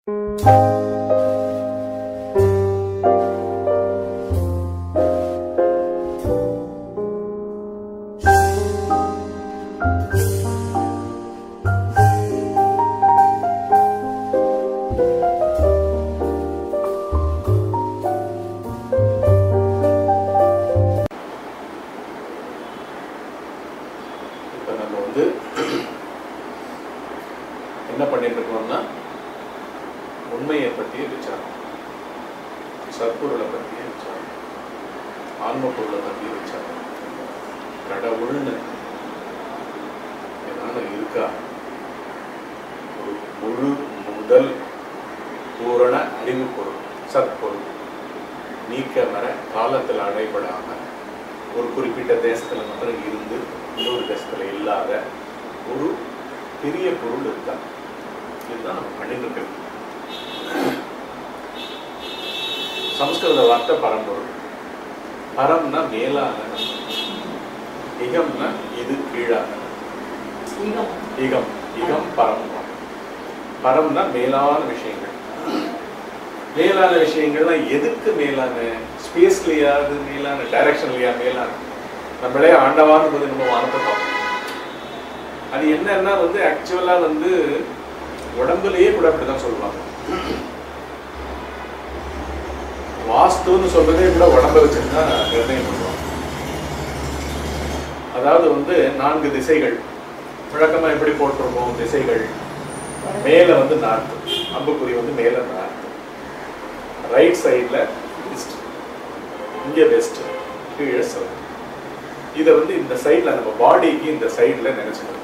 இப்போ நம்ம வந்து என்ன பண்ணிட்டு இருக்கோம்னா உண்மையை பற்றிய விசாரம் சற்பொருளை பற்றிய விசாரம் ஆன்ம பொருளை பற்றிய விசாரம் கடவுள்னு ஏதாவது இருக்கா ஒரு முழு முதல் பூரண அறிவு பொருள் சற்பொருள் நீக்க வர காலத்தில் அடைபடாம ஒரு குறிப்பிட்ட தேசத்துல மாத்திரம் இருந்து இன்னொரு தேசத்துல இல்லாத ஒரு பெரிய பொருள் இருக்கா இதுதான் நம்ம பண்ணிட்டு இருக்கிறது சமஸ்கிருத வார்த்தை பரம்பொருள் பரம்னா மேலான இகம்னா இது கீழான இகம் இகம் பரம் பரம்னா மேலான விஷயங்கள் மேலான விஷயங்கள்னா எதுக்கு மேலான ஸ்பேஸ்லயா அது மேலான டைரக்ஷன்லயா மேலான நம்மளே ஆண்டவான்னு போது நம்ம வானத்தை பார்ப்போம் அது என்னன்னா வந்து ஆக்சுவலா வந்து உடம்புலயே கூட அப்படிதான் சொல்லுவாங்க வாஸ்துன்னு சொல்றதே கூட உடம்ப வச்சுதான் நிர்ணயம் பண்ணுவாங்க அதாவது வந்து நான்கு திசைகள் வழக்கமா எப்படி போட்டிருப்போம் திசைகள் மேல வந்து நார்த் அம்புக்குறி வந்து மேல நார்த் ரைட் சைடுல ஈஸ்ட் இங்க வெஸ்ட் கீழே சவுத் இதை வந்து இந்த சைடுல நம்ம பாடிக்கு இந்த சைடுல நினைச்சுக்கணும்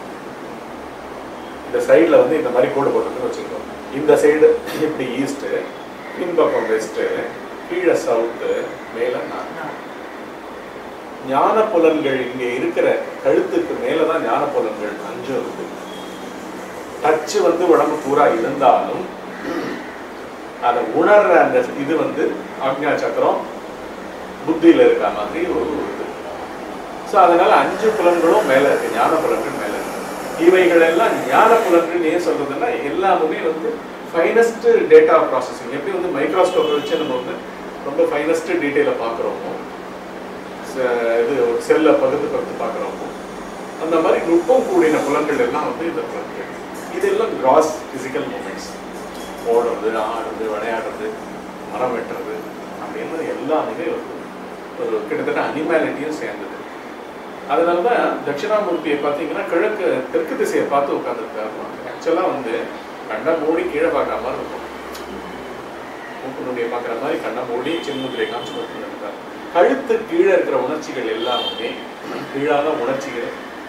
இந்த சைடுல வந்து இந்த மாதிரி கோடு போட்டுன்னு வச்சுக்கணும் இந்த சைடு இப்படி ஈஸ்ட் பின்பக்கம் வெஸ்ட் கீழே சவுத்து மேல நார்த் ஞான புலன்கள் இங்க இருக்கிற கழுத்துக்கு மேலதான் ஞான புலன்கள் அஞ்சும் இருக்கு டச் வந்து உடம்பு பூரா இருந்தாலும் அதை உணர்ற அந்த இது வந்து ஆக்ஞா சக்கரம் புத்தியில இருக்க மாதிரி ஒரு இது ஸோ அதனால அஞ்சு புலன்களும் மேல இருக்கு ஞான புலன்கள் மேல இருக்கு இவைகள் எல்லாம் ஞான புலன்கள் ஏன் சொல்றதுன்னா எல்லாமே வந்து ஃபைனஸ்ட் டேட்டா ப்ராசஸிங் எப்படி வந்து மைக்ரோஸ்கோப் வச்சு நம்ம வந்து ரொம்ப ஃபைனஸ்ட் டீட்டெயிலை பார்க்குறோமோ இது செல்லை பகுத்து பகுத்து பார்க்குறோமோ அந்த மாதிரி நுட்பம் கூடின புலன்கள் எல்லாம் வந்து இந்த புலன்கள் இதெல்லாம் கிராஸ் பிசிக்கல் மூமெண்ட்ஸ் ஓடுறது ஆடுறது விளையாடுறது மரம் வெட்டுறது அப்படின்னு எல்லாமே ஒரு ஒரு கிட்டத்தட்ட அனிமாலிட்டியும் சேர்ந்தது அதனால தான் தட்சிணாமூர்த்தியை பார்த்தீங்கன்னா கிழக்கு தெற்கு திசையை பார்த்து உட்காந்துருக்காரு ஆக்சுவலாக வந்து கண்ணை மூடி கீழே பார்க்குற மாதிரி இருக்கும் மூக்குனுடைய பார்க்குற மாதிரி கண்ணை மூடி சின்முதிரை காமிச்சு உட்காந்துருக்காரு கழுத்து கீழே இருக்கிற உணர்ச்சிகள் எல்லாமே கீழான உணர்ச்சிகள்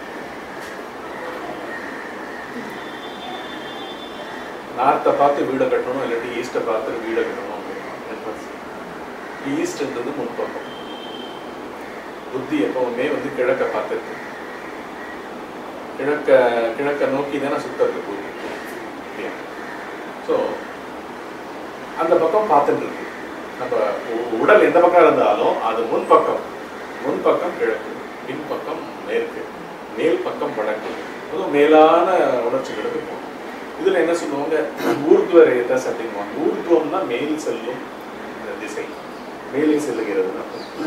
நார்த்தை பார்த்து வீடை கட்டணும் இல்லாட்டி ஈஸ்ட்டை பார்த்து வீடை கட்டணும் ஈஸ்ட்ன்றது முன்பக்கம் புத்தி எப்பவுமே வந்து கிழக்க பார்த்துருக்கு கிழக்க கிழக்க நோக்கி தானே சுத்தறது புத்தி ஸோ அந்த பக்கம் பார்த்துட்டு இருக்கு நம்ம உ- உடல் எந்த பக்கம் இருந்தாலும் அது முன்பக்கம் முன்பக்கம் கிழக்கு பின்பக்கம் மேற்கு மேல் பக்கம் வடக்கு அதுவும் மேலான உணர்ச்சிகளுக்கு போகும் இதுல என்ன சொல்லுவாங்க ஊர்துவ ரேதஸ் அப்படிங்குவாங்க ஊர்துவம்னா மேல் செல்லும் இந்த திசை மேலே செல்லுகிறது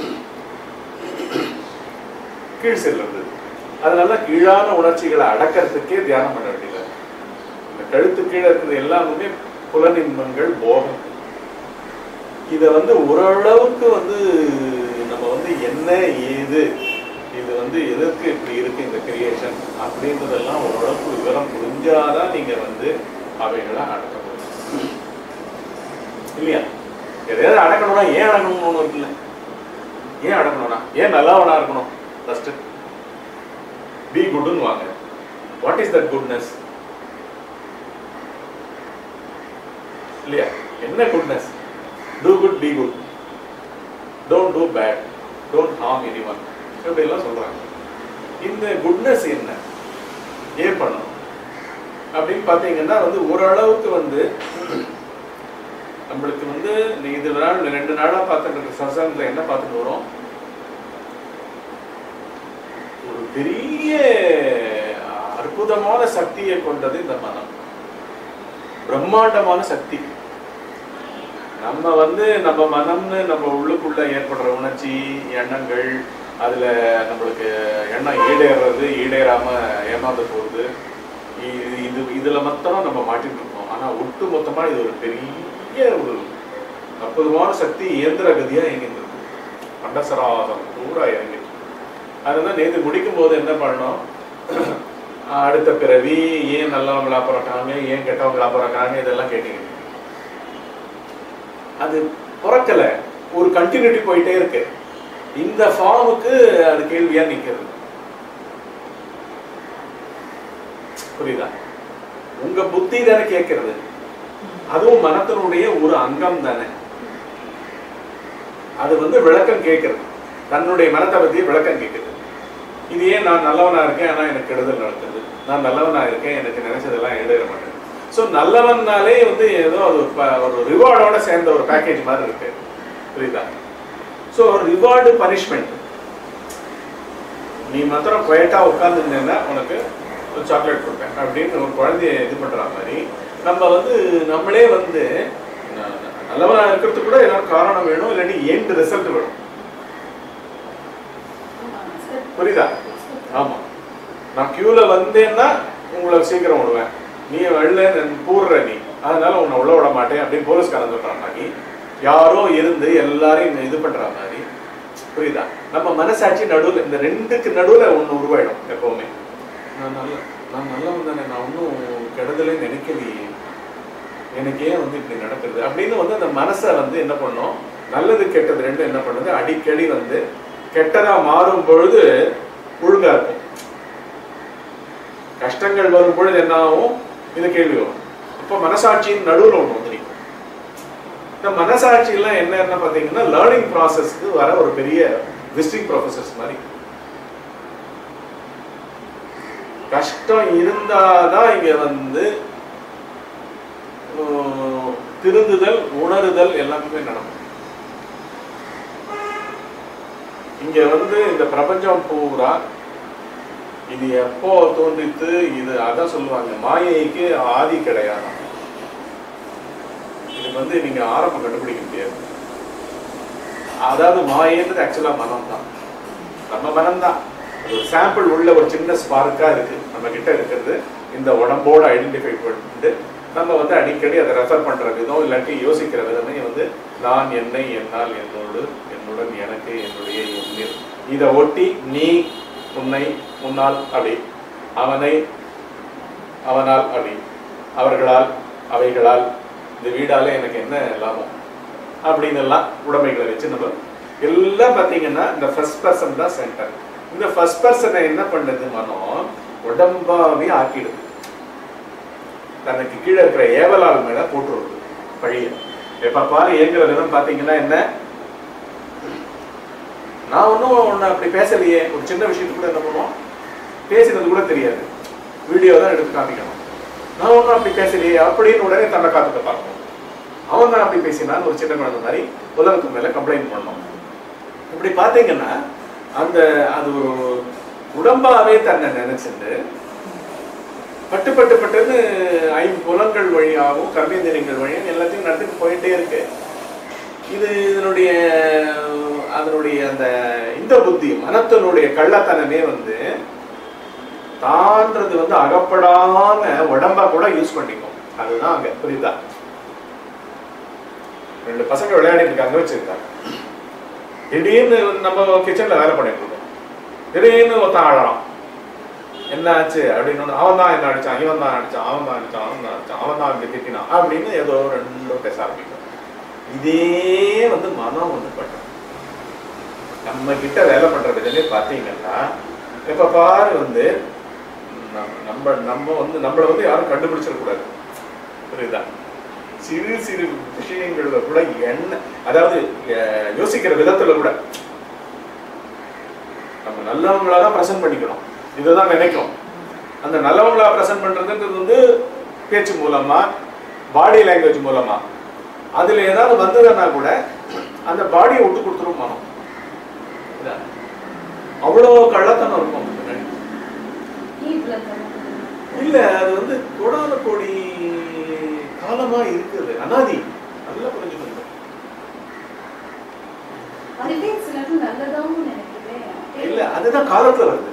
கீழ் செல்லுறது அதனால கீழான உணர்ச்சிகளை அடக்கிறதுக்கே தியானம் பண்ண வேண்டியது இந்த கழுத்து கீழே இருக்கிறது எல்லாமே புலனின்பங்கள் போகம் இத வந்து ஓரளவுக்கு வந்து நம்ம வந்து என்ன ஏது இது வந்து எதற்கு இப்படி இருக்கு இந்த கிரியேஷன் அப்படின்றதெல்லாம் ஓரளவுக்கு விவரம் புரிஞ்சாதான் நீங்க வந்து அவைகளை அடக்க முடியும் இல்லையா எதையாவது அடக்கணும்னா ஏன் அடக்கணும்னு ஒண்ணு இருக்குல்ல ஏன் அடக்கணும்னா ஏன் நல்லவனா இருக்கணும் ஃபர்ஸ்ட் பி குட்னு வாங்க வாட் இஸ் தட் குட்னஸ் இல்லையா என்ன goodness do good be good don't do bad don't harm any one இப்படி எல்லாம் சொல்றாங்க இந்த குட்னஸ் என்ன ஏன் பண்ணணும் அப்படின்னு பார்த்தீங்கன்னா வந்து ஓரளவுக்கு வந்து நம்மளுக்கு வந்து நீ இது நாள் ரெண்டு நாளா பார்த்துட்டு இருக்க சசங்கத்துல என்ன பார்த்துட்டு வரோம் ஒரு பெரிய அற்புதமான சக்தியை கொண்டது இந்த மனம் பிரம்மாண்டமான சக்தி நம்ம வந்து நம்ம மனம்னு நம்ம உள்ளுக்குள்ள ஏற்படுற உணர்ச்சி எண்ணங்கள் அதுல நம்மளுக்கு எண்ணம் ஈடேறது ஈடேறாம ஏமாந்து போகுது இது இது இதுல மாத்திரம் நம்ம மாட்டிட்டு இருக்கோம் ஆனா ஒட்டு மொத்தமா இது ஒரு பெரிய ஒரு அற்புதமான சக்தி இயந்திர கதியா இயங்கிட்டு இருக்கு பண்டசராசம் பூரா இறங்கிட்டு இருக்கு. அதுதான் நேற்று முடிக்கும் போது என்ன பண்ணோம் அடுத்த பிறவி ஏன் நல்லவங்களா பிறக்காங்க ஏன் கெட்டவங்களா பிறக்காங்க இதெல்லாம் கேட்டீங்க அது பிறக்கல ஒரு கண்டினியூட்டி போயிட்டே இருக்கு இந்த ஃபார்முக்கு அது கேள்வியா நிக்கிறது புரியுதா உங்க புத்தி தானே கேட்கறது அதுவும் மனத்தினுடைய ஒரு அங்கம் தானே அது வந்து விளக்கம் கேட்கறது தன்னுடைய மனத்தை பத்தி விளக்கம் கேட்குது இது ஏன் நான் நல்லவனா இருக்கேன் ஆனா எனக்கு கெடுதல் நடக்குது நான் நல்லவனா இருக்கேன் எனக்கு நினைச்சதெல்லாம் ஈடேற மாட்டேன் ஸோ நல்லவன்னாலே வந்து ஏதோ அது ஒரு ப- ஒரு ரிவார்டோட சேர்ந்த ஒரு பேக்கேஜ் மாதிரி இருக்கு புரியுதா ஸோ ரிவார்டு பனிஷ்மெண்ட் நீ மாத்திரம் குவைட்டா உட்காந்துருந்தேன்னா உனக்கு ஒரு சாக்லேட் கொடுப்பேன் அப்படின்னு ஒரு குழந்தைய இது பண்ற மாதிரி நம்ம வந்து நம்மளே வந்து ந- ந- நல்லவனா இருக்கிறதுக்கு கூட ஏதாவது காரணம் வேணும் இல்லாட்டி எண்ட் ரிசல்ட் வேணும் புரியுதா ஆமா நான் கியூல வந்தேன்னா உங்களை சீக்கிரம் விடுவேன் நீ வெளில கூடுற நீ அதனால உன்னை உள்ள விட மாட்டேன் அப்படின்னு போலீஸ்காரன் சொல்றான் மாதிரி யாரோ இருந்து எல்லாரையும் இது பண்ற மாதிரி புரியுதா நம்ம மனசாட்சி நடுவுல இந்த ரெண்டுக்கு நடுவுல ஒண்ணு உருவாயிடும் எப்பவுமே நான் நல்ல நான் நல்லவன் தானே நான் ஒன்றும் கெடுதலே நினைக்கலையே எனக்கு ஏன் வந்து இப்படி நடக்குது அப்படின்னு வந்து அந்த மனசை வந்து என்ன பண்ணும் நல்லது கெட்டது ரெண்டும் என்ன பண்ணுது அடிக்கடி வந்து கெட்டதா மாறும் பொழுது ஒழுங்கா இருக்கும் கஷ்டங்கள் வரும் பொழுது என்ன ஆகும் இது கேள்வி வரும் அப்போ மனசாட்சியின் நடுவுல ஒண்ணு வந்து நிற்கும் இந்த மனசாட்சி எல்லாம் என்ன என்ன பாத்தீங்கன்னா லேர்னிங் ப்ராசஸ்க்கு வர ஒரு பெரிய விசிட்டிங் ப்ரொஃபசர்ஸ் மாதிரி கஷ்டம் இருந்தாதான் இங்க வந்து உம், திருந்துதல் உணருதல் எல்லாமே நடக்கும் இங்க வந்து இந்த பிரபஞ்சம் பூரா இது எப்போ தோன்றித்து இது அதான் சொல்லுவாங்க மாயைக்கு ஆதி கிடையாது இதுக்கு வந்து நீங்க ஆரம்பம் கண்டுபிடிக்க முடியாது அதாவது மாயன்றது ஆக்சுவலா மனம் தான் நம்ம மனம் தான் ஒரு சாம்பிள் உள்ள ஒரு சின்ன ஸ்பார்க்கா இருக்கு நம்ம கிட்ட இருக்கிறது இந்த உடம்போட ஐடென்டிஃபை பண்ணிட்டு நம்ம வந்து அடிக்கடி அதை ரெஃபர் பண்ற விதம் இல்லாட்டி யோசிக்கிற விதமே வந்து நான் என்னை என்னால் என்னோடு என்னுடன் எனக்கு என்னுடைய என்னில் இதை ஒட்டி நீ உன்னை உன்னால் அப்படி அவனை அவனால் அப்படி அவர்களால் அவைகளால் இந்த வீடால எனக்கு என்ன லாபம் அப்படின்னு எல்லாம் உடைமைகளை வச்சு நம்ம எல்லாம் பார்த்தீங்கன்னா இந்த ஃபர்ஸ்ட் பர்சன் தான் சென்டர் இந்த ஃபர்ஸ்ட் பர்சனை என்ன பண்ணுது மனம் உடம்பாவே ஆக்கிடுது தனக்கு கீழே இருக்கிற ஏவலால் மேல போட்டுருது பழிய எப்ப பாரு ஏங்குற விதம் பாத்தீங்கன்னா என்ன நான் ஒன்றும் ஒன்று அப்படி பேசலையே ஒரு சின்ன விஷயத்துக்கு கூட என்ன பண்ணுவோம் பேசினது கூட தெரியாது வீடியோ தான் எடுத்து காமிக்கணும் நான் ஒன்றும் அப்படி பேசலையே அப்படின்னு உடனே தன்னை காத்துக்க பார்க்கணும் அவன் தான் அப்படி பேசினான்னு ஒரு சின்ன குழந்தை மாதிரி உலகத்துக்கு மேல கம்ப்ளைண்ட் பண்ணோம் இப்படி பார்த்தீங்கன்னா அந்த அது ஒரு உடம்பாவே தன்னை நினைச்சிட்டு பட்டு பட்டு பட்டுன்னு ஐம்புலங்கள் வழியாகவும் கர்மேந்திரியங்கள் வழியாகவும் எல்லாத்தையும் நடத்திட்டு போயிட்டே இருக்கு இது இதனுடைய அதனுடைய அந்த இந்த புத்தி மனத்தினுடைய கள்ளத்தனமே வந்து தான்றது வந்து அகப்படாம உடம்பா கூட யூஸ் பண்ணிக்கும் அதுதான் அங்க புரியுதா ரெண்டு பசங்க விளையாடிட்டு இருக்காங்க வச்சிருக்காங்க திடீர்னு நம்ம கிச்சன்ல வேலை பண்ணிட்டு இருக்கோம் திடீர்னு ஒருத்தன் ஆழறான் என்ன ஆச்சு அப்படின்னு அவன் தான் என்ன அடிச்சான் இவன் தான் அடிச்சான் அவன் தான் அடிச்சான் அவன் தான் அடிச்சான் அவன் தான் இப்படி திட்டினான் அப்படின்னு ஏதோ ரெண்டும் பேச ஆரம்பிக்கும் இதே வந்து மனம் வந்து பண்ணும் நம்ம கிட்ட வேலை பண்ற விதமே பார்த்தீங்கன்னா இப்ப பாரு வந்து நம்ம- நம்ம நம்ம வந்து நம்மளை வந்து யாரும் கண்டுபிடிச்சிடக்கூடாது புரியுதா சிறு சிறு விஷயங்கள்ல கூட என்ன அதாவது அஹ், யோசிக்கிற விதத்துல கூட நம்ம நல்லவங்களா தான் ப்ரெசென்ட் பண்ணிக்கணும் இதுதான் நினைக்கும் அந்த நல்லவங்களா ப்ரெசென்ட் பண்றதுன்றது வந்து பேச்சு மூலமா பாடி லாங்குவேஜ் மூலமா அதுல ஏதாவது வந்ததுன்னா கூட அந்த பாடியை விட்டு கொடுத்துரும் மனம் இதா. அவ்வளோ கள்ளத்தனம் இருக்கும் அதுக்கு பின்னாடி. இல்ல அது வந்து கோடான கோடி காலமா இருக்குது அனாதி நல்லா புரிஞ்சுக்கணும் அதுவே சிலது நல்லதாவும் நினைக்கிறேன் இல்ல அதுதான் காலத்துல வருது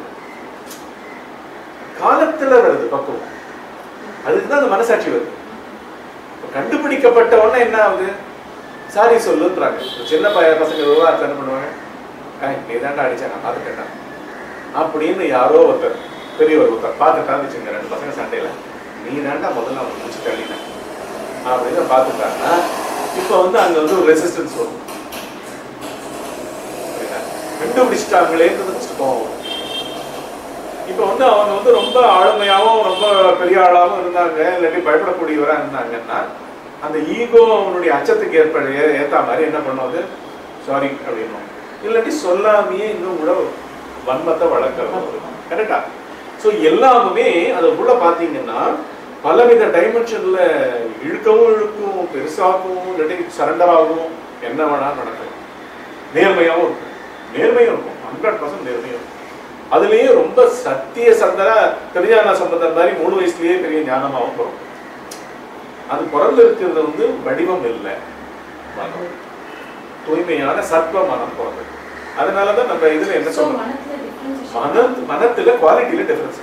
காலத்துல வருது பக்குவம் அதுக்குதான் அந்த மனசாட்சி வருது இப்ப கண்டுபிடிக்கப்பட்ட உடனே என்ன ஆகுது சாரி சொல்லுன்றாங்க ஒரு சின்ன பைய பசங்க விவகாரத்தை என்ன பண்ணுவாங்க "ஏய், நீ தாண்டா அடிச்சா நான் பார்த்துட்டேன்டா அப்படின்னு யாரோ ஒருத்தர் பெரியவர் ஒருத்தர் பார்த்துட்டா வச்சுங்க ரெண்டு பசங்க சண்டையில நீ தாண்டா முதல்ல அவனை முடிச்சு தள்ளினேன் அப்படின்னு பார்த்துட்டாங்கன்னா இப்போ வந்து அங்க வந்து ஒரு ரெசிஸ்டன்ஸ் வரும் புரியுதா? கண்டுபிடிச்சிட்டாங்களேன்றது first கோவம் வரும். இப்போ வந்து அவங்க வந்து ரொம்ப ஆளுமையாவும் ரொம்ப பெரிய ஆளாவும் இருந்தாங்க இல்லாட்டி பயப்படக்கூடியவரா இருந்தாங்கன்னா அந்த ஈகோ அவனுடைய அச்சத்துக்கு ஏற்பட ஏ- ஏத்த மாதிரி என்ன பண்ணுவது சாரி அப்படின்னும் இல்லாட்டி சொல்லாமையே இன்னும் கூட வன்மத்தை வளர்க்கறது கரெக்டா ஸோ எல்லாமே அதுக்குள்ள பார்த்தீங்கன்னா பலவித டைமென்ஷன்ல இழுக்கவும் இழுக்கும் பெருசாகவும் இல்லாட்டி சரண்டர் ஆகும் என்ன வேணா நடக்கும் நேர்மையாகவும் இருக்கும் நேர்மையும் இருக்கும் ஹண்ட்ரட் பர்சன்ட் நேர்மையும் இருக்கும் அதுலயே ரொம்ப சத்திய சந்தரா திருஞான சம்பந்தர் மாதிரி மூணு வயசுலயே பெரிய ஞானமாகவும் பிறக்கும் அது பிறந்து இருக்கிறது வந்து வடிவம் இல்லை மனம் தூய்மையான சத்வ மனம் பிறந்தது அதனாலதான் நம்ம இதுல என்ன So, சொல்றோம் மனத்துல differentiation. மன மனத்துல குவாலிட்டியில டிஃபரன்ஸ்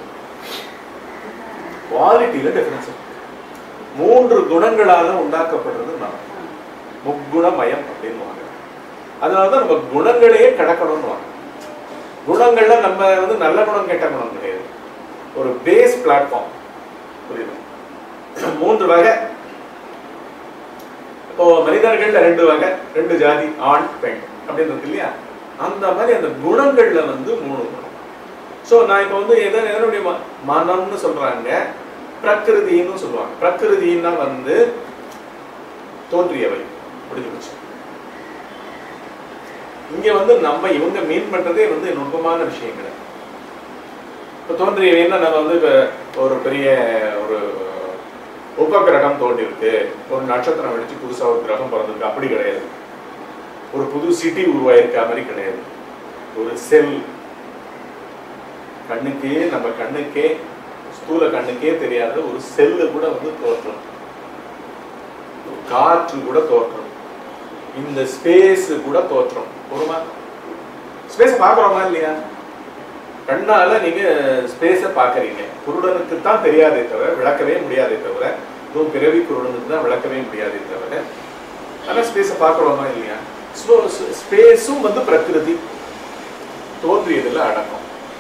குவாலிட்டியில டிஃபரன்ஸ் மூன்று குணங்களால உண்டாக்கப்படுறது மனம் முக்குணமயம் அப்படின்னுவாங்க அதனாலதான் நம்ம குணங்களையே கடக்கணும்னு குணங்கள்ல நம்ம வந்து நல்ல குணம் கெட்ட குணம் கிடையாது ஒரு பேஸ் பிளாட்ஃபார்ம் புரியுது மூன்று வகை இப்போ மனிதர்கள்ல ரெண்டு வகை ரெண்டு ஜாதி ஆண் பெண் அப்படின்னு இருக்கு இல்லையா அந்த மாதிரி அந்த குணங்கள்ல வந்து மூணு குணம் சோ நான் இப்போ வந்து எதை எதனுடைய ம- மனம்னு சொல்றாங்க பிரகிருதின்னு சொல்லுவாங்க பிரகிருதின்னா வந்து தோன்றியவை முடிஞ்சு போச்சு இங்க வந்து நம்ம இவங்க மீன் பண்றதே வந்து நுட்பமான விஷயங்கள் இப்ப தோன்றியவைன்னா நம்ம வந்து இப்ப ஒரு பெரிய ஒரு உபகிரகம் தோன்றியிருக்கு ஒரு நட்சத்திரம் வெடிச்சு புதுசா ஒரு கிரகம் பிறந்திருக்கு அப்படி கிடையாது ஒரு புது சிட்டி உருவாயிருக்க மாதிரி கிடையாது ஒரு செல் கண்ணுக்கே நம்ம கண்ணுக்கே ஸ்தூல கண்ணுக்கே தெரியாத ஒரு செல்லு கூட வந்து தோற்றம் ஒரு காற்று கூட தோற்றம் இந்த ஸ்பேஸ் கூட தோற்றம் ஒருமா ஸ்பேஸ் பாக்குறோமா இல்லையா கண்ணால நீங்க ஸ்பேஸ பாக்குறீங்க குருடனுக்கு தான் தெரியாதே தவிர விளக்கவே முடியாதே தவிர இதுவும் பிறவி குருடனுக்கு தான் விளக்கவே முடியாதே தவிர ஆனா ஸ்பேஸ பாக்குறோமா இல்லையா ஸ்பேஸும் வந்து பிரகிருதி தோன்றியதுல அடக்கம்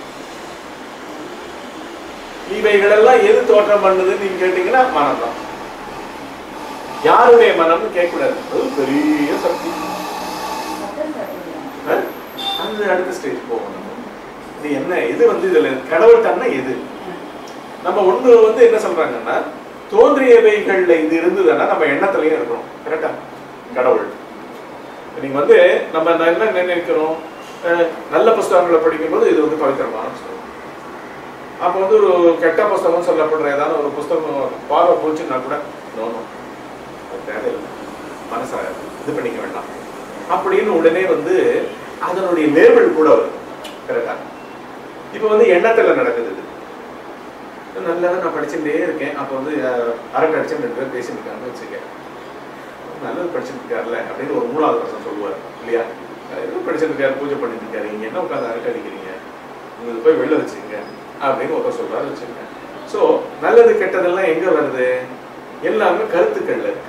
இவைகளெல்லாம் எது தோற்றம் பண்ணுதுன்னு நீங்க கேட்டீங்கன்னா மனம் தான் யாருடைய மனம்னு கேட்கக்கூடாது அது பெரிய சக்தி சத்தம் காட்டுங்க. அஹ்? அந்த அடுத்த ஸ்டேஜ் போகணும் நம்ம. இது என்ன இது வந்து இதுல கடவுள் தன்மை எது நம்ம ஒண்ணு வந்து என்ன சொல்றாங்கன்னா தோன்றியவைகள்ல இது இருந்ததுன்னா நம்ம எண்ணத்துலயும் இருக்கணும் கரெக்டா கடவுள் நீங்க வந்து நம்ம ந- என்ன நினைக்கிறோம் அஹ், நல்ல புஸ்தகங்களை படிக்கும்போது இது வந்து பவித்திரமான புஸ்தகம் அப்போ வந்து ஒரு கெட்ட புஸ்தகம் சொல்லப்படுற ஏதாவது ஒரு புஸ்தகம் பார்வை போச்சுன்னா கூட நோனும் அது தேவையில்லை மனசை இது பண்ணிக்க வேண்டாம் அப்படின்னு உடனே வந்து அதனுடைய லேபிள் கூட வரும் கரெக்டா இப்போ வந்து எண்ணத்துல நடக்குது இது நல்லா நான் படிச்சுட்டே இருக்கேன் அப்போ வந்து அஹ், அரட்டை அடிச்சு ரெண்டு பேர் பேசிட்டு இருக்காங்கன்னு வச்சுக்கேன் நல்லது படிச்சுட்டு இருக்காருல்ல அப்படின்னு ஒரு மூணாவது பர்சன் சொல்லுவார் இல்லையா அஹ், ஏதோ படிச்சுட்டு இருக்காரு பூஜை பண்ணிட்டு இருக்காரு இங்க என்ன உட்காந்து அரட்டை அடிக்கிறீங்க உங்களுக்கு போய் வெளில வச்சுங்க அப்படின்னு ஒருத்தர் சொல்றாரு வச்சுங்க ஸோ நல்லது கெட்டதெல்லாம் எங்க வருது எல்லாமே கருத்துக்கள்ல இருக்கு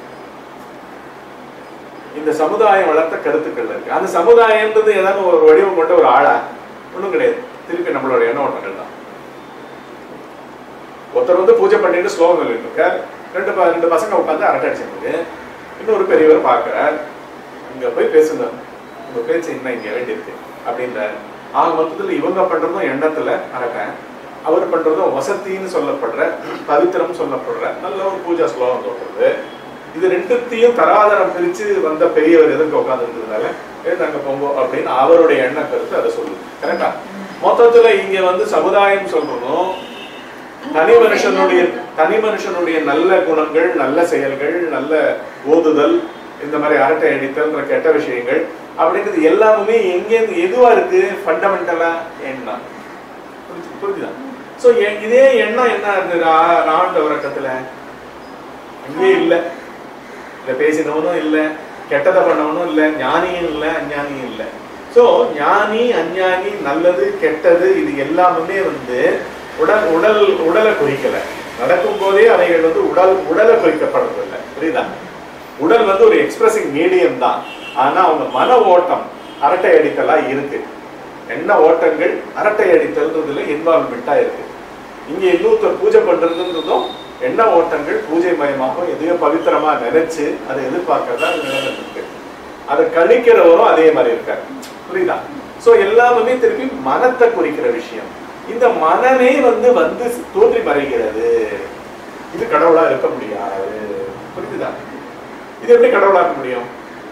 இந்த சமுதாயம் வளர்த்த கருத்துக்கள் இருக்கு அந்த சமுதாயம்ன்றது ஏதாவது ஒரு வடிவம் கொண்ட ஒரு ஆளா ஒண்ணும் கிடையாது திருப்பி நம்மளோட எண்ண ஓட்டங்கள் தான் ஒருத்தர் வந்து பூஜை பண்ணிட்டு ஸ்லோகம் சொல்லிட்டு இருக்கார் ரெண்டு ப- ரெண்டு பசங்க உட்காந்து அரட்டை அடிச்சிருக்கு இன்னொரு பெரியவர் பார்க்கிறார் இங்க போய் பேசுங்க உங்க பேச்சு என்ன இங்க வேண்டியிருக்கு அப்படின்றார் ஆக மொத்தத்துல இவங்க பண்றதும் எண்ணத்துல அரட்டை அவர் பண்றதும் வசத்தின்னு சொல்லப்படுற பவித்திரம் சொல்லப்படுற நல்ல ஒரு பூஜா ஸ்லோகம் தோன்றது இது ரெண்டுத்தையும் தராதரம் பிரிச்சு வந்த பெரியவர் எதுக்கு உட்கார்ந்து இருக்கிறதுனால நாங்க போங்க அப்படின்னு அவருடைய எண்ண கருத்து அதை சொல்லுது கரெக்டா மொத்தத்துல இங்க வந்து சமுதாயம் சொல்றதும் தனி மனுஷனுடைய தனி மனுஷனுடைய நல்ல குணங்கள் நல்ல செயல்கள் நல்ல ஓதுதல் இந்த மாதிரி அரட்டை அடித்தல்ன்ற கெட்ட விஷயங்கள் அப்படின்றது எல்லாமே எங்கேருந்து எதுவா இருக்கு ஃபண்டமெண்டலா எண்ணம் புரிஞ்சு- புரிஞ்சுதா சோ இதே எண்ணம் என்ன இருந்தது ஆ- ஆண்ட உறக்கத்துல இங்கே இல்ல இத பேசினவனும் இல்ல கெட்டதை பண்ணவனும் இல்ல ஞானியும் இல்ல அஞ்ஞானியும் இல்ல சோ ஞானி அஞ்ஞானி நல்லது கெட்டது இது எல்லாமே வந்து உடல் உடல் உடலை குறிக்கல நடக்கும் போதே அவைகள் வந்து உடல் உடலை குறிக்கப்படுறது இல்லை புரியுதா உடல் வந்து ஒரு எக்ஸ்பிரசிங் மீடியம் தான் ஆனா அவங்க மன ஓட்டம் அரட்டை அடித்தலா இருக்கு எண்ண ஓட்டங்கள் அரட்டை அடித்தல்ன்றதுல இன்வால்மெண்டா இருக்கு இங்க இன்னொருத்தர் பூஜை பண்றதுன்றதும் எண்ண ஓட்டங்கள் பூஜை மயமாக எதையோ பவித்திரமா நினைச்சு அதை எதிர்பார்க்கறதா இங்க நடந்துட்டு இருக்கு அதை கழிக்கிறவரும் அதே மாதிரி இருக்காரு புரியுதா சோ எல்லாமே திருப்பி மனத்தை குறிக்கிற விஷயம் இந்த மனமே வந்து வந்து தோன்றி மறைகிறது இது கடவுளா இருக்க முடியாது புரியுதா இது எப்படி கடவுளா இருக்க முடியும்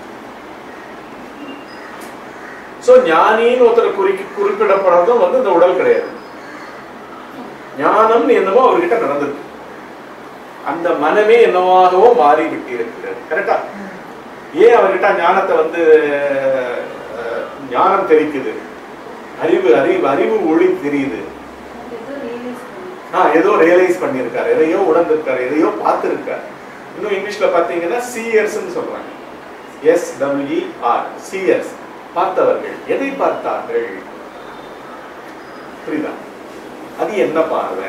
சோ ஞானின்னு ஒருத்தர் குறி குறிப்பிடப்படுறதும் வந்து இந்த உடல் கிடையாது ஞானம்னு என்னவோ அவர்கிட்ட நடந்திருக்கு அந்த மனமே என்னவாகவோ மாறி விட்டு இருக்கிறது கரெக்டா ஏன் அவர்கிட்ட ஞானத்தை வந்து அஹ், ஞானம் தெரிக்குது அறிவு அறிவு அறிவு ஒளி தெரியுது அது ஏதோ realize பண்ணி. ஆ ஏதோ ரியலைஸ் பண்ணியிருக்காரு எதையோ உணர்ந்திருக்காரு எதையோ பார்த்திருக்காரு இன்னும் இங்கிலீஷ்ல பாத்தீங்கன்னா சீயர்ஸ்னு சொல்றாங்க எஸ் டபிள்யூ ஆர் சீயர்ஸ் பார்த்தவர்கள் எதை பார்த்தார்கள் புரியுதா அது என்ன பார்வை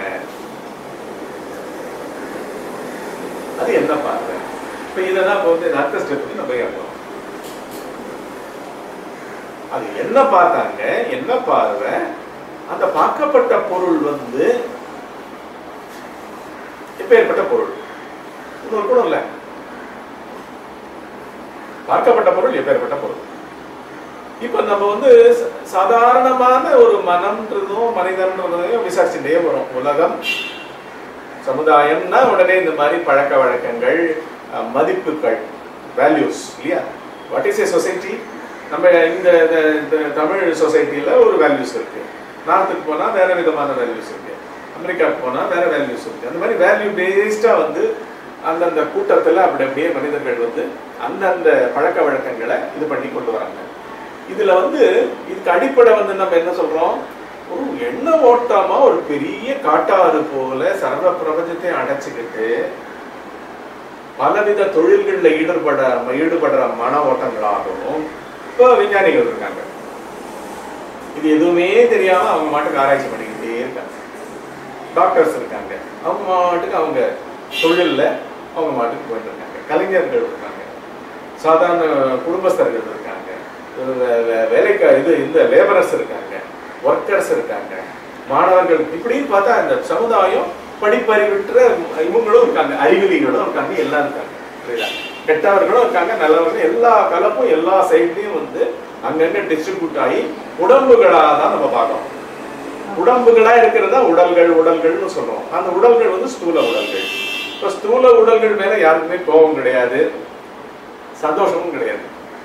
அது என்ன பார்வை இப்ப இதெல்லாம் இப்ப வந்து அடுத்த ஸ்டெப்புக்கு நம்ம ஏறணும் அது என்ன பார்த்தாங்க என்ன பார்வை அந்த பார்க்கப்பட்ட பொருள் வந்து எப்பேற்பட்ட பொருள் இன்னொரு கூட இல்ல பார்க்கப்பட்ட பொருள் எப்பேற்பட்ட பொருள் இப்ப நம்ம வந்து ச- சாதாரணமான ஒரு மனம்ன்றதும் மனிதன்றதையும் விசாரிச்சுட்டே வரும் உலகம் சமுதாயம்னா உடனே இந்த மாதிரி பழக்க வழக்கங்கள் அஹ், மதிப்புகள் வேல்யூஸ் இல்லையா வாட் இஸ் ஏ சொசைட்டி நம்ம இந்த இந்த- இந்த தமிழ் சொசைட்டில ஒரு வேல்யூஸ் இருக்கு நார்த்துக்கு போனா வேற விதமான வேல்யூஸ் இருக்கு அமெரிக்காவுக்கு போனா வேற வேல்யூஸ் இருக்கு அந்த மாதிரி வேல்யூ பேஸ்டா வந்து அந்தந்த கூட்டத்துல அப்படி அப்படியே மனிதர்கள் வந்து அந்தந்த பழக்க வழக்கங்களை இது பண்ணி கொண்டு வராங்க இதுல வந்து இதுக்கு அடிப்படை வந்து நம்ம என்ன சொல்றோம் ஒரு எண்ண ஓட்டமா ஒரு பெரிய காட்டாறு போல சர்வ பிரபஞ்சத்தை அடைச்சுக்கிட்டு பலவித தொழில்கள்ல ஈடுபட ஈடுபடுற மன ஓட்டங்களாகவும் இப்போ விஞ்ஞானிகள் இருக்காங்க இது எதுவுமே தெரியாம அவங்க மாட்டுக்கு ஆராய்ச்சி பண்ணிக்கிட்டே இருக்காங்க டாக்டர்ஸ் இருக்காங்க அவங்க மாட்டுக்கு அவங்க தொழில்ல அவங்க மாட்டுக்கு போயிட்டு இருக்காங்க கலைஞர்கள் இருக்காங்க சாதாரண குடும்பஸ்தர்கள் இருக்காங்க வே- வே- வேலைக்கா இது இந்த லேபரர்ஸ் இருக்காங்க ஒர்க்கர்ஸ் இருக்காங்க மாணவர்கள் இப்படின்னு பார்த்தா இந்த சமுதாயம் படிப்பறிவிற்ற இவங்களும் இருக்காங்க அறிவிலிகளும் இருக்காங்க எல்லாம் இருக்காங்க புரியுதா கெட்டவர்களும் இருக்காங்க நல்லவர்களும் எல்லா கலப்பும் எல்லா சைட்லயும் வந்து அங்கங்க டிஸ்ட்ரிபியூட் ஆகி உடம்புகளா தான் நம்ம பார்க்கறோம் உடம்புகளா இருக்கிறதா உடல்கள் உடல்கள்னு சொல்றோம் அந்த உடல்கள் வந்து ஸ்தூல உடல்கள் இப்போ ஸ்தூல உடல்கள் மேல யாருக்குமே கோபம் கிடையாது சந்தோஷமும் கிடையாது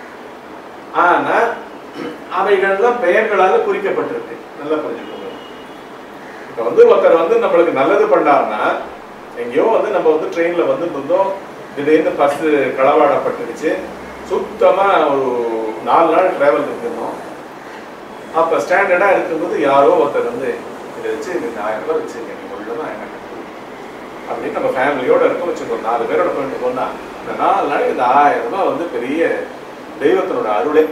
ஆனா அவைகள்லாம் பெயர்களால குறிக்கப்பட்டிருக்கு நல்லா புரிஞ்சுக்கோங்க இப்ப வந்து ஒருத்தர் வந்து நம்மளுக்கு நல்லது பண்ணாருன்னா எங்கேயோ வந்து நம்ம வந்து ட்ரெயின்ல வந்து இருந்தோம் திடீர்னு பஸ் களவாடப்பட்டுருச்சு சுத்தமா ஒரு நாலு நாள் டிராவல் இருந்திருந்தோம் அப்ப ஸ்டாண்டர்டா இருக்கும்போது யாரோ ஒருத்தர் வந்து இதை வச்சு இந்த ஆயிரம் ரூபாய் வச்சுங்க நீங்க உள்ளதான் என்ன அப்படின்னு நம்ம ஃபேமிலியோட இருக்க வச்சுக்கோம் நாலு பேரோட போயிட்டு போனா இந்த நாலு நாளைக்கு இந்த ஆயிரம் ரூபாய் வந்து பெரிய தெய்வத்தினோட அருளே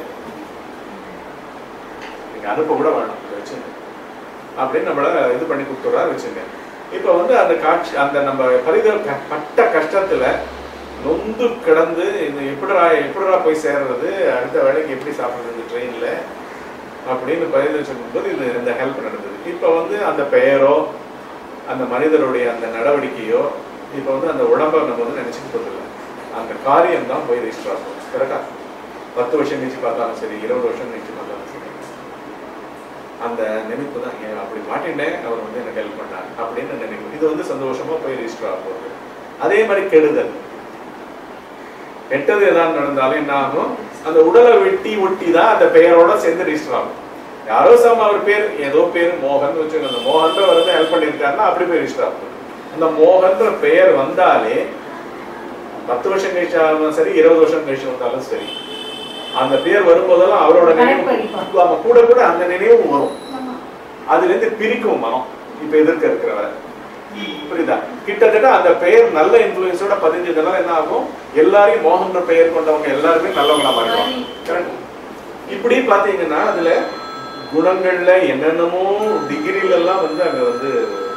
நீங்க அனுப்ப கூட வேணாம் இதை வச்சுங்க அப்படின்னு நம்மள இது பண்ணி கொடுத்துட்றாரு வச்சுங்க இப்போ வந்து அந்த காட்சி அந்த நம்ம பரித க- பட்ட கஷ்டத்துல நொந்து கிடந்து இந்த எப்படிடா எப்படிடா போய் சேர்றது அடுத்த வேலைக்கு எப்படி சாப்பிடுறது இந்த ட்ரெயின்ல அப்படின்னு பரிந்துரைச்சும் போது இது இந்த ஹெல்ப் நடந்தது இப்போ வந்து அந்த பெயரோ அந்த மனிதருடைய அந்த நடவடிக்கையோ இப்போ வந்து அந்த உடம்பை நம்ம வந்து நினைச்சுட்டு போதில்லை அந்த காரியம் தான் போய் ரெஜிஸ்டர் ஆகும் கரெக்டா பத்து வருஷம் கழிச்சு பார்த்தாலும் சரி இருபது வருஷம் கழிச்சு பார்த்தாலும் சரி அந்த நினைப்பு தான் ஏன் அப்படி மாட்டினேன் அவர் வந்து எனக்கு ஹெல்ப் பண்ணார் அப்படின்னு நினைப்பு இது வந்து சந்தோஷமா போய் ரெஜிஸ்டர் ஆக போகுது அதே மாதிரி கெடுதல் கெட்டது ஏதாவது நடந்தாலும் என்ன ஆகும் அந்த உடலை வெட்டி ஒட்டி தான் அந்த பெயரோட சேர்ந்து ரெஜிஸ்டர் ஆகும் யாரோ சம அவர் பேர் ஏதோ பேர் மோகன் வச்சுக்கோங்க அந்த மோகன்ற வந்து ஹெல்ப் பண்ணியிருக்காருன்னா அப்படி போய் ரெஜிஸ்டர் ஆகும் அந்த மோகன்ற பெயர் வந்தாலே பத்து வருஷம் கழிச்சாலும் சரி இருபது வருஷம் கழிச்சு வந்தாலும் சரி அந்த பேர் வரும்போதெல்லாம் அவரோட Connect நினைவு பண்ணிப்பாங்க. ஆமா, கூட கூட அந்த நினைவும் வரும் ஆமா. அதுல இருந்து பிரிக்கும் மனம் இப்ப எதிர்க்க இருக்கிறவரை புரியுதா கிட்டத்தட்ட அந்த பெயர் நல்ல இன்ஃபுளுன்ஸோட பதிஞ்சதுனால என்ன ஆகும் எல்லாரையும் மோகன்ற பெயர் கொண்டவங்க எல்லாருமே நல்லவங்களா மாறிடுவாங்க Correct? இப்படி பாத்தீங்கன்னா அதுல குணங்கள்ல என்னென்னமோ டிகிரில எல்லாம் வந்து அங்க வந்து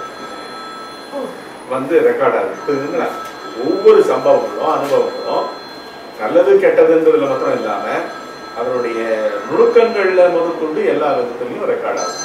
வந்து ரெக்கார்ட் ஆகுது புரியுதுங்களா ஒவ்வொரு சம்பவங்களும் அனுபவங்களும் நல்லது கெட்டதுன்றதுல மாத்திரம் இல்லாம அதனுடைய நுணுக்கங்கள்ல முதற்கொண்டு எல்லா விதத்துலையும் ரெக்கார்ட் ஆகும்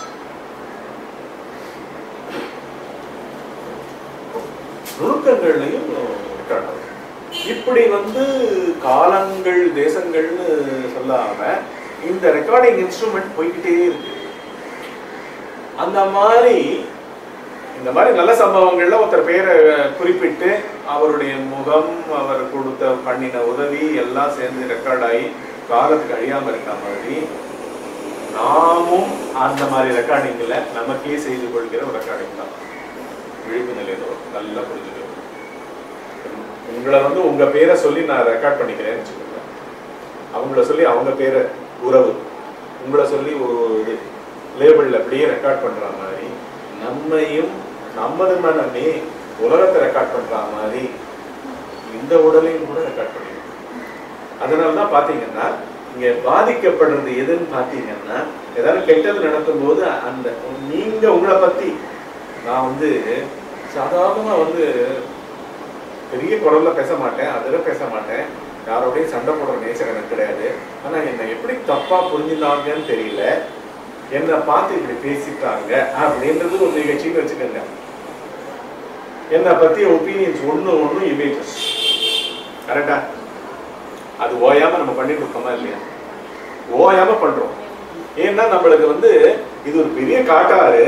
நுணுக்கங்கள்லையும் ரெக்கார்ட் ஆகும் இப்படி வந்து காலங்கள் தேசங்கள்னு சொல்லாம இந்த ரெக்கார்டிங் இன்ஸ்ட்ருமெண்ட் போய்கிட்டே இருக்கு அந்த மாதிரி இந்த மாதிரி நல்ல சம்பவங்கள்ல ஒருத்தர் பேரை குறிப்பிட்டு அவருடைய முகம் அவர் கொடுத்த பண்ணின உதவி எல்லாம் சேர்ந்து ரெக்கார்ட் ஆகி காலத்துக்கு அழியாம இருக்க மாதிரி நாமும் அந்த மாதிரி ரெக்கார்டிங்ல நமக்கே செய்து கொள்கிற ஒரு ரெக்கார்டிங் தான் விழிப்பு நிலையில வரும். நல்லா புரிஞ்சுக்கணும் உங்களை வந்து உங்க பேரை சொல்லி நான் ரெக்கார்ட் பண்ணிக்கிறேன்னு வச்சுக்கோங்க அவங்கள சொல்லி அவங்க பேரை உறவு உங்களை சொல்லி ஒரு இது லேபிள்ல அப்படியே ரெக்கார்ட் பண்ற மாதிரி நம்மையும் நமது மனமே உலகத்தை ரெக்கார்ட் பண்ற மாதிரி இந்த உடலையும் கூட ரெக்கார்ட் பண்ணிடும் அதனால தான் பாத்தீங்கன்னா இங்க பாதிக்கப்படுறது எதுன்னு பாத்தீங்கன்னா ஏதாவது கெட்டது நடக்கும் போது அந்த நீங்க உங்களை பத்தி நான் வந்து சாதாரணமா வந்து பெரிய குரல்ல பேச மாட்டேன் அதுல பேச மாட்டேன் யாரோடையும் சண்டை போடுற நேச்சர் எனக்கு கிடையாது ஆனா என்னை எப்படி தப்பா புரிஞ்சுதாங்கன்னு தெரியல என்னை பார்த்து இப்படி பேசிட்டாங்க அப்படின்றது ஒரு நிகழ்ச்சின்னு வச்சுக்கோங்க என்னை பத்தி ஒப்பீனியன்ஸ் ஒண்ணு ஒண்ணு இமேஜஸ் கரெக்டா அது ஓயாம நம்ம பண்ணிட்டு இருக்கோமா இல்லையா ஓயாம பண்றோம் ஏன்னா நம்மளுக்கு வந்து இது ஒரு பெரிய காட்டாறு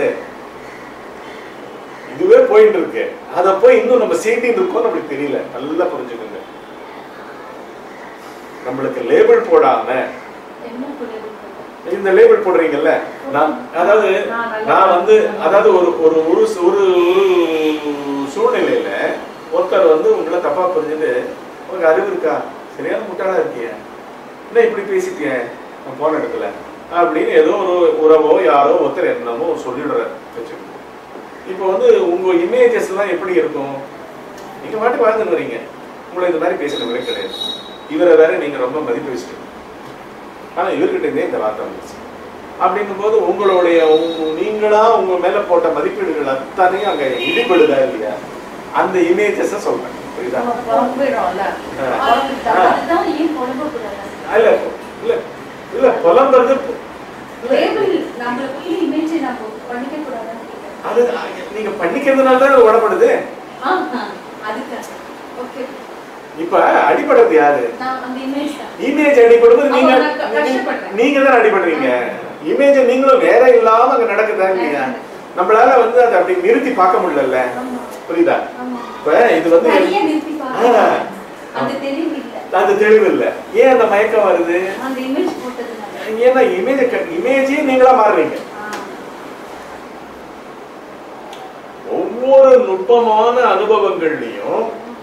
இதுவே போயிட்டு இருக்கு அத போய் இன்னும் நம்ம சீட்டின்னு இருக்கோம் நம்மளுக்கு தெரியல நல்லா புரிஞ்சுக்கோங்க நம்மளுக்கு லேபிள் போடாம என்ன புரியுது இந்த லேபிள் போடுறீங்கல்ல நான் அதாவது நான் வந்து அதாவது ஒரு ஒரு ஒரு சு- ஒரு ஒரு சூழ்நிலையில ஒருத்தர் வந்து உங்களை தப்பா புரிஞ்சுட்டு உனக்கு அறிவு இருக்கா சரியான முட்டாளா இருக்கிய என்ன இப்படி பேசிட்டிய நான் போன இடத்துல அப்படின்னு ஏதோ ஒரு உறவோ யாரோ ஒருத்தர் என்னமோ சொல்லிடுற வச்சுக்கோங்க இப்போ வந்து உங்க இமேஜஸ் எல்லாம் எப்படி இருக்கும் நீங்க பாட்டு வாழ்ந்துட்டு வரீங்க உங்களை இந்த மாதிரி பேசுறவங்களே கிடையாது இவரை வேற நீங்க ரொம்ப மதிப்பு வச்சுட்டு ஆனா இவர்கிட்ட இருந்தே இந்த வார்த்தை வந்துச்சு அப்படிங்கும் போது உங்களுடைய உங்க- நீங்களா உங்க மேல போட்ட மதிப்பீடுகள் அத்தனையும் அங்க இடிபடுதா இல்லையா அந்த இமேஜஸ் சொல்றேன் புரியுதா நம்ம புலம்பிடுறோம்ல ஆ. அதுக்கு ஆ. அதுதான் ஏன் புலம்பக்கூடாது இல்ல இல்ல இல்ல புலம்புறது லேபிள் நம்மளை பத்தி இமேஜ் நம்ம பண்ணிக்க கூடாதுன்னு கேட்டேன். அது நீங்க பண்ணிக்கிறதுனால தான் அது உடப்படுது ஆஹா, அதுக்கு ஓகே இப்ப அடிபடுறது யாரு நான் அந்த இமேஜ் தான் இமேஜ் அடிபடும்போது நீங்க ஆமா, நான் கஷ்டப்படுறேன். நீங்க தான் அடிபடுறீங்க இமேஜ் நீங்களும் வேற இல்லாம அங்க நடக்குதா இல்லையா நம்மளால வந்து அதை அப்படி நிறுத்தி பார்க்க முடியல ஆமா புரியுதா ஆமா இப்ப இது வந்து நிறைய நிறுத்தி ஆ. பாருங்க அந்த தெளிவு இல்ல அது தெளிவு இல்ல ஏன் அந்த மயக்கம் வருது அந்த இமேஜ் போட்டதுனால ஏன்னா இமேஜ் இமேஜே நீங்களா மாறுறீங்க ஆ. ஒவ்வொரு நுட்பமான அனுபவங்கள்லயும்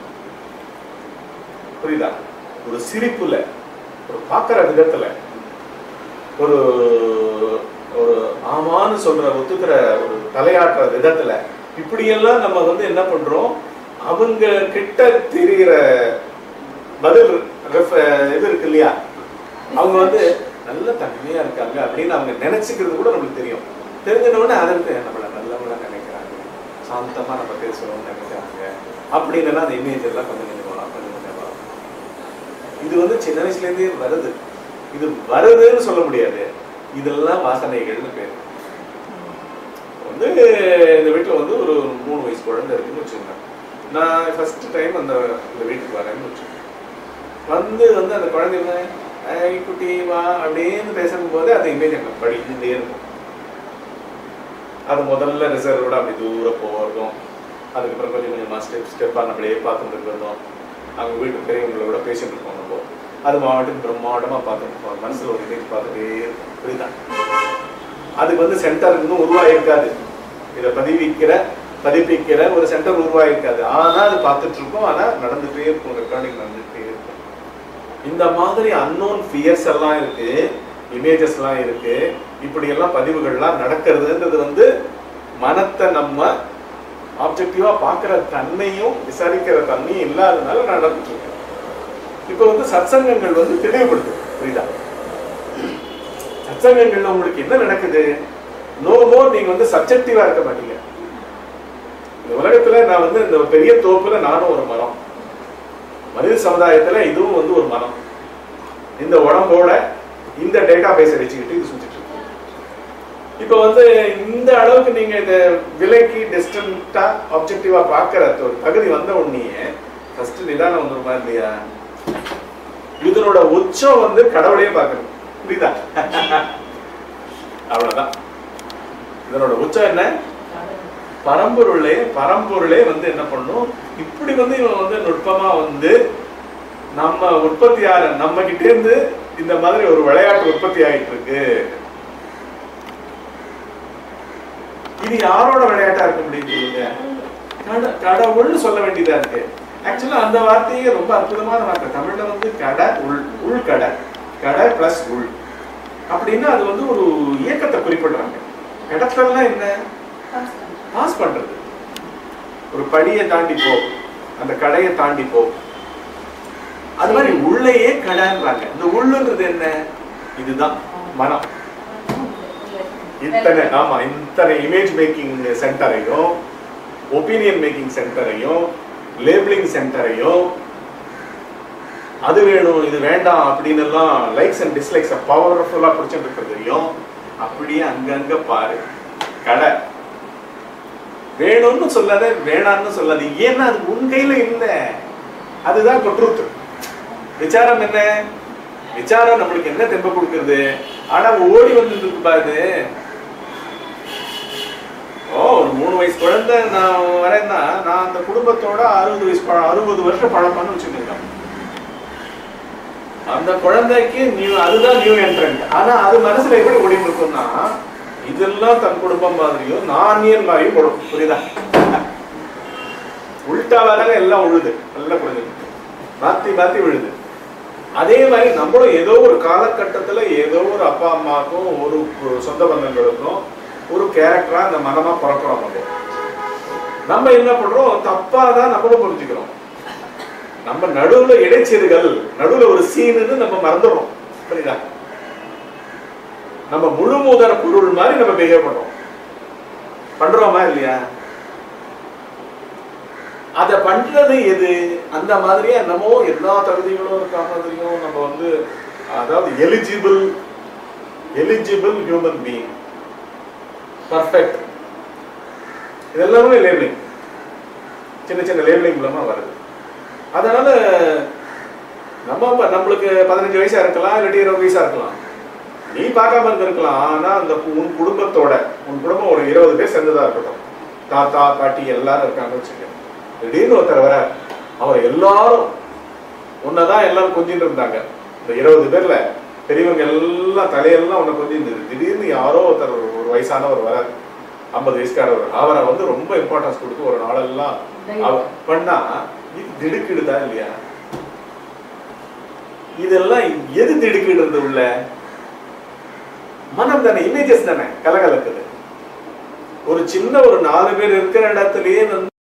புரியுதா ஒரு சிரிப்புல ஒரு பார்க்கிற விதத்துல ஒரு ஒரு ஆமான்னு சொல்ற ஒத்துக்கிற ஒரு தலையாட்டுற விதத்துல இப்படியெல்லாம் நம்ம வந்து என்ன பண்றோம் அவங்க கிட்ட தெரிகிற பதில் ரெஃப- இது இருக்கு இல்லையா அவங்க வந்து நல்ல தன்மையா இருக்காங்க அப்படின்னு அவங்க நினைச்சுக்கிறது கூட நம்மளுக்கு தெரியும் தெரிஞ்ச உடனே அதை வந்து நம்மள நல்லவங்களா நினைக்கிறாங்க சாந்தமா நம்ம பேசுறோம்னு நினைக்கிறாங்க அப்படின்னு எல்லாம் அந்த இமேஜ் எல்லாம் கொஞ்சம் கொஞ்சமா கொஞ்சம் கொஞ்சமா இது வந்து சின்ன வயசுல இருந்தே வருது இது வருதுன்னு சொல்ல முடியாது இதெல்லாம் வாசனைகள்னு பேர் வந்து இந்த வீட்டுல வந்து ஒரு மூணு வயசு குழந்தை இருக்குன்னு வச்சுக்கோங்க நான் ஃபர்ஸ்ட் டைம் அந்த இந்த வீட்டுக்கு வரேன்னு வச்சுக்கோங்க வந்து வந்து அந்த குழந்தை வந்து, "ஐ, குட்டி வா அப்படின்னு பேசும்போது அந்த இமேஜ் எனக்கு படிச்சுட்டே இருக்கும் அது முதல்ல ரிசர்வோட அப்படி தூரம் போகிறதும் அதுக்கப்புறம் கொஞ்சம் கொஞ்சமாக ஸ்டெப் ஸ்டெப்பாக நம்மளே பார்த்துட்டு இருக்கிறதும் அவங்க வீட்டு பெரியவங்களோட பேசிட்டு இருக்கோம் நம்ம அது மாவட்டம் பிரம்மாண்டமாக பார்த்துட்டு இருப்போம் மனசில் ஒரு இமேஜ் பார்த்துட்டே இருக்கும் புரியுதா அதுக்கு வந்து சென்டர் இன்னும் உருவாயிருக்காது இதை பதிவிக்கிற பதிப்பிக்கிற ஒரு சென்டர் உருவாயிருக்காது ஆனா அது பார்த்துட்டு இருக்கோம் ஆனா நடந்துட்டே இருக்கும் ரெக்கார்டிங் நடந்துட்டே இருக்கும் இந்த மாதிரி அன்னோன் ஃபியர்ஸ் எல்லாம் இருக்கு இமேஜஸ் எல்லாம் இருக்கு இப்படி எல்லாம் பதிவுகள்லாம் நடக்கிறதுன்றது வந்து மனத்தை நம்ம ஆப்ஜெக்டிவா பார்க்கிற தன்மையும் விசாரிக்கிற தன்மையும் இல்லாதனால நடந்துட்டு இருக்கு இப்போ வந்து சத்சங்கங்கள் வந்து தெளிவுபடுத்து புரியுதா சத்சங்கங்கள்ல உங்களுக்கு என்ன நடக்குது நோ மோர் நீங்க வந்து சப்ஜெக்டிவா இருக்க மாட்டீங்க இந்த உலகத்துல நான் வந்து இந்த பெரிய தோப்புல நானும் ஒரு மரம் மனித சமுதாயத்துல இதுவும் வந்து ஒரு மரம் இந்த உடம்போட இந்த டேட்டா பேஸை வச்சுக்கிட்டு இது சுத்திட்டு இருக்கு இப்போ வந்து இந்த அளவுக்கு நீங்க இந்த விலைக்கு டிஸ்டன்டா ஆப்ஜெக்டிவா பார்க்கிற ஒரு தகுதி வந்த உடனே ஃபர்ஸ்ட் நிதானம் வந்துருமா இல்லையா இதனோட உச்சம் வந்து கடவுளையே பார்க்கணும் புரியுதா அவ்வளவுதான் இதனோட உச்சம் என்ன பரம்பொருளே பரம்பொருளே வந்து என்ன பண்ணும் இப்படி வந்து இவன் வந்து நுட்பமா வந்து நம்ம உற்பத்தியாளர் நம்ம கிட்ட இருந்து இந்த மாதிரி ஒரு விளையாட்டு உற்பத்தி ஆயிட்டு இருக்கு இது யாரோட விளையாட்டா இருக்க முடியும் சொல்லுங்க கட- கடவுள்னு சொல்ல வேண்டியதா இருக்கு ஆக்சுவலா அந்த வார்த்தையே ரொம்ப அற்புதமான வார்த்தை தமிழ்ல வந்து கடை உள் உள் கடை கடை பிளஸ் உள் அப்படின்னா அது வந்து ஒரு இயக்கத்தை குறிப்பிடுறாங்க கடத்தல்னா என்ன பாஸ் பண்றது ஒரு படியை தாண்டி போ அந்த கடையை தாண்டி போ அது மாதிரி உள்ளேயே கடைன்றாங்க இந்த உள்ளுன்றது என்ன இதுதான் மனம் இத்தனை ஆமா இத்தனை இமேஜ் மேக்கிங் சென்டரையும் ஒப்பீனியன் மேக்கிங் சென்டரையும் லேபிளிங் சென்டரையும் அது வேணும் இது வேண்டாம் அப்படின்னு எல்லாம் லைக்ஸ் அண்ட் டிஸ்லைக்ஸ் பவர்ஃபுல்லா பிடிச்சிட்டு இருக்கிறதையும் அப்படியே அங்கங்க பாரு கடை வேணும்னு சொல்லாத வேணாம்னு சொல்லாது ஏன்னா அது உன் கையில இல்ல அதுதான் கொட்ருத்து விசாரம் என்ன விசாரம் நம்மளுக்கு என்ன தெம்ப கொடுக்குறது ஆனா ஓடி வந்துட்டு இருக்கு பாரு ஓ ஒரு மூணு வயசு குழந்தை நான் வரேன்னா நான் அந்த குடும்பத்தோட அறுபது வயசு பழம் அறுபது வருஷம் பழக்கம்னு வச்சுக்கோங்க அந்த குழந்தைக்கு நியூ அதுதான் நியூ என்ட்ரன்ட் ஆனா அது மனசுல எப்படி ஓடிட்டு இருக்கும்னா இதெல்லாம் தன் குடும்பம் மாதிரியும் நானியன் மாதிரியும் போடும் புரியுதா உள்டாவாக எல்லாம் உழுது நல்லா புரிஞ்சுது மாத்தி மாத்தி விழுது அதே மாதிரி நம்மளும் ஏதோ ஒரு காலகட்டத்துல ஏதோ ஒரு அப்பா அம்மாவுக்கும் ஒரு கு- சொந்த பந்தங்களுக்கும் ஒரு கேரக்டரா அந்த மனமா பிறக்கிறோம் நம்ம நம்ம என்ன பண்றோம் தப்பா தான் நம்மளும் புரிஞ்சுக்கிறோம் நம்ம நடுவுல இடைச்செருகள் நடுவுல ஒரு சீனுன்னு நம்ம மறந்துடுறோம் புரியுதா நம்ம முழு மூதர பொருள் மாதிரி நம்ம பிஹேவ் பண்றோம் பண்றோமா இல்லையா அத பண்றது எது அந்த மாதிரியே என்னமோ எல்லா தகுதிகளும் இருக்க மாதிரியும் நம்ம வந்து அதாவது eligible eligible human being perfect இதெல்லாமே லேபிளிங் சின்ன சின்ன லேபிளிங் மூலமா வருது அதனால நம்ம இப்ப நம்மளுக்கு பதினஞ்சு வயசா இருக்கலாம் இல்லாட்டி இருபது வயசா இருக்கலாம் நீ பார்க்காம இருந்திருக்கலாம் ஆனா அந்த கு- உன் குடும்பத்தோட உன் குடும்பம் ஒரு இருபது பேர் சேர்ந்ததா இருக்கட்டும் தாத்தா பாட்டி எல்லாரும் இருக்காங்கன்னு வச்சுக்க திடீர்னு ஒருத்தர் வர அவர் எல்லாரும் உன்னதான் எல்லாரும் கொஞ்சிட்டு இருந்தாங்க இந்த இருபது பேர்ல பெரியவங்க எல்லாம் தலையெல்லாம் உன்னை கொஞ்சிருந்தது திடீர்னு யாரோ ஒருத்தர் ஒரு- ஒரு வயசானவர் வர ஐம்பது வயசுக்காரவர் அவரை வந்து ரொம்ப இம்பார்ட்டன்ஸ் கொடுத்து ஒரு நாளெல்லாம் அவ- பண்ணா இது திடுக்கிடுதா இல்லையா இதெல்லாம் எது திடுக்கிடுறது உள்ள மனம் தானே இமேஜஸ் தானே கலகலக்குது ஒரு சின்ன ஒரு நாலு பேர் இருக்கிற இடத்துலயே வந்து